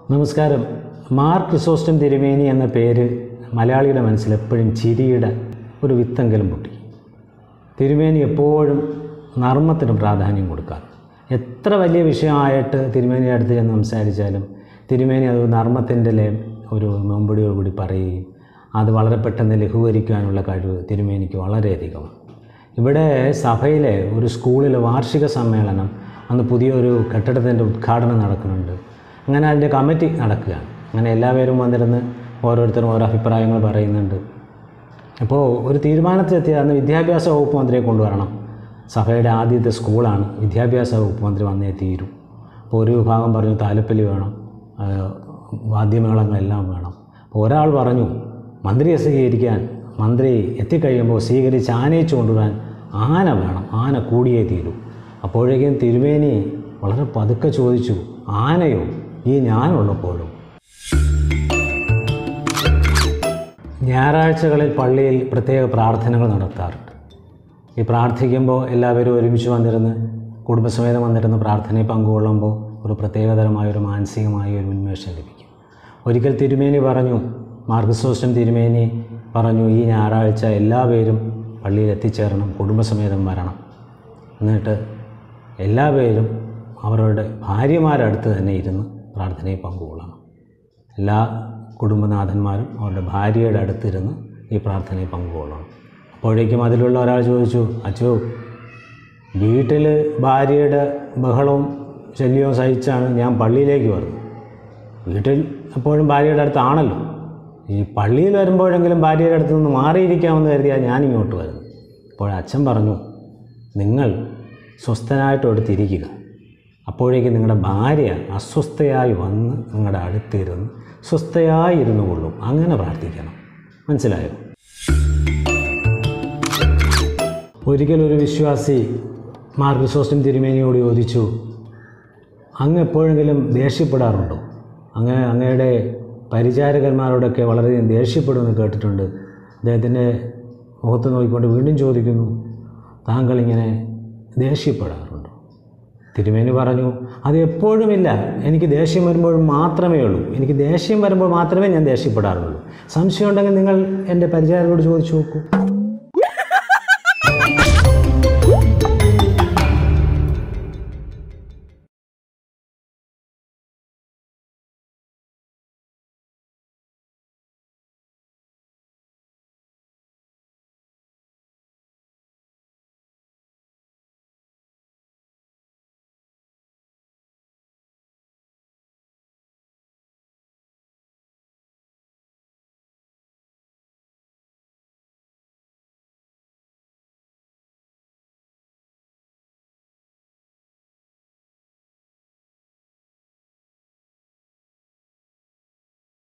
നമസ്കാരം മാർ ക്രിസോസ്റ്റം തിരുമേനി എന്ന പേര് മലയാളിയുടെ മനസ്സിൽ എപ്പോഴും ചിരിയുടെ ഒരു വിത്തെങ്കിലും പൊട്ടി തിരുമേനി എപ്പോഴും നർമ്മത്തിന് പ്രാധാന്യം കൊടുക്കാറ് എത്ര വലിയ വിഷയമായിട്ട് തിരുമേനിയുടെ അടുത്ത് ചെന്ന് സംസാരിച്ചാലും തിരുമേനി അത് നർമ്മത്തിൻ്റെ ലേ ഒരു മെമ്പടിയോടുകൂടി പറയുകയും അത് വളരെ പെട്ടെന്ന് ലഘൂകരിക്കാനുള്ള കഴിവ് തിരുമേനിക്ക് വളരെയധികമാണ് ഇവിടെ സഭയിലെ ഒരു സ്കൂളിലെ വാർഷിക സമ്മേളനം അന്ന് പുതിയൊരു കെട്ടിടത്തിൻ്റെ ഉദ്ഘാടനം നടക്കുന്നുണ്ട് അങ്ങനെ അതിൻ്റെ കമ്മിറ്റി നടക്കുകയാണ് അങ്ങനെ എല്ലാവരും വന്നിരുന്ന് ഓരോരുത്തരും ഓരോ അഭിപ്രായങ്ങൾ പറയുന്നുണ്ട് അപ്പോൾ ഒരു തീരുമാനത്തിലെത്തി അന്ന് വിദ്യാഭ്യാസ വകുപ്പ് മന്ത്രിയെ കൊണ്ടുവരണം സഭയുടെ ആദ്യത്തെ സ്കൂളാണ് വിദ്യാഭ്യാസ വകുപ്പ് മന്ത്രി വന്നേ തീരും അപ്പോൾ ഒരു വിഭാഗം പറഞ്ഞു താലപ്പലി വേണം ആ, വാദ്യമേളങ്ങളെല്ലാം വേണം അപ്പോൾ ഒരാൾ പറഞ്ഞു മന്ത്രിയെ സ്വീകരിക്കാൻ മന്ത്രി എത്തിക്കഴിയുമ്പോൾ സ്വീകരിച്ച് ആനയിച്ചു കൊണ്ടുവരാൻ ആന വേണം ആന കൂടിയേ തീരൂ അപ്പോഴേക്കും തിരുമേനി വളരെ പതുക്കെ ചോദിച്ചു ആനയോ ഈ ഞാനുള്ളപ്പോഴും ഞായറാഴ്ചകളിൽ പള്ളിയിൽ പ്രത്യേക പ്രാർത്ഥനകൾ നടത്താറുണ്ട് ഈ പ്രാർത്ഥിക്കുമ്പോൾ എല്ലാവരും ഒരുമിച്ച് വന്നിരുന്ന് കുടുംബസമേതം വന്നിരുന്ന് പ്രാർത്ഥനയിൽ പങ്കുകൊള്ളുമ്പോൾ ഒരു പ്രത്യേകതരമായ ഒരു മാനസികമായ ഒരു ഉന്മേഷം ലഭിക്കും ഒരിക്കൽ തിരുമേനി പറഞ്ഞു മാർഗസോസ്റ്റം തിരുമേനി പറഞ്ഞു ഈ ഞായറാഴ്ച എല്ലാവരും പള്ളിയിൽ എത്തിച്ചേരണം കുടുംബസമേതം വരണം എന്നിട്ട് എല്ലാവരും അവരുടെ ഭാര്യമാരടുത്ത് തന്നെ ഇരുന്ന് പ്രാർത്ഥനയിൽ പങ്കുകൊള്ളണം എല്ലാ കുടുംബനാഥന്മാരും അവരുടെ ഭാര്യയുടെ അടുത്തിരുന്ന് ഈ പ്രാർത്ഥനയിൽ പങ്കുകൊള്ളണം അപ്പോഴേക്കും അതിലുള്ള ഒരാൾ ചോദിച്ചു അച്ചോ വീട്ടിൽ ഭാര്യയുടെ ബഹളവും ശല്യവും സഹിച്ചാണ് ഞാൻ പള്ളിയിലേക്ക് വരുന്നത് വീട്ടിൽ എപ്പോഴും ഭാര്യയുടെ അടുത്താണല്ലോ ഈ പള്ളിയിൽ വരുമ്പോഴെങ്കിലും ഭാര്യയുടെ അടുത്ത് നിന്ന് മാറിയിരിക്കാമെന്ന് കരുതിയാണ് ഞാനിങ്ങോട്ട് വരുന്നത് അപ്പോൾ അച്ഛൻ പറഞ്ഞു നിങ്ങൾ സ്വസ്ഥനായിട്ട് എടുത്തിരിക്കുക അപ്പോഴേക്കും നിങ്ങളുടെ ഭാര്യ അസ്വസ്ഥയായി വന്ന് നിങ്ങളുടെ അടുത്തിരുന്ന് സ്വസ്ഥയായി ഇരുന്നു കൊള്ളും അങ്ങനെ പ്രാർത്ഥിക്കണം മനസ്സിലായോ ഒരിക്കലൊരു വിശ്വാസി മാർഗസോസ്റ്റം തിരുമേനിയോട് ചോദിച്ചു അങ്ങ് എപ്പോഴെങ്കിലും ദേഷ്യപ്പെടാറുണ്ടോ അങ്ങ് അങ്ങയുടെ പരിചാരകന്മാരോടൊക്കെ വളരെയധികം ദേഷ്യപ്പെടുമെന്ന് കേട്ടിട്ടുണ്ട് അദ്ദേഹത്തിൻ്റെ മുഖത്ത് നോക്കിക്കൊണ്ട് വീണ്ടും ചോദിക്കുന്നു താങ്കൾ ഇങ്ങനെ ദേഷ്യപ്പെടാറുണ്ടോ തിരുമേനി പറഞ്ഞു അത് എപ്പോഴുമില്ല എനിക്ക് ദേഷ്യം വരുമ്പോൾ മാത്രമേ ഉള്ളൂ എനിക്ക് ദേഷ്യം വരുമ്പോൾ മാത്രമേ ഞാൻ ദേഷ്യപ്പെടാറുള്ളൂ സംശയം ഉണ്ടെങ്കിൽ നിങ്ങൾ എൻ്റെ പരിചാരകരോട് ചോദിച്ചു നോക്കൂ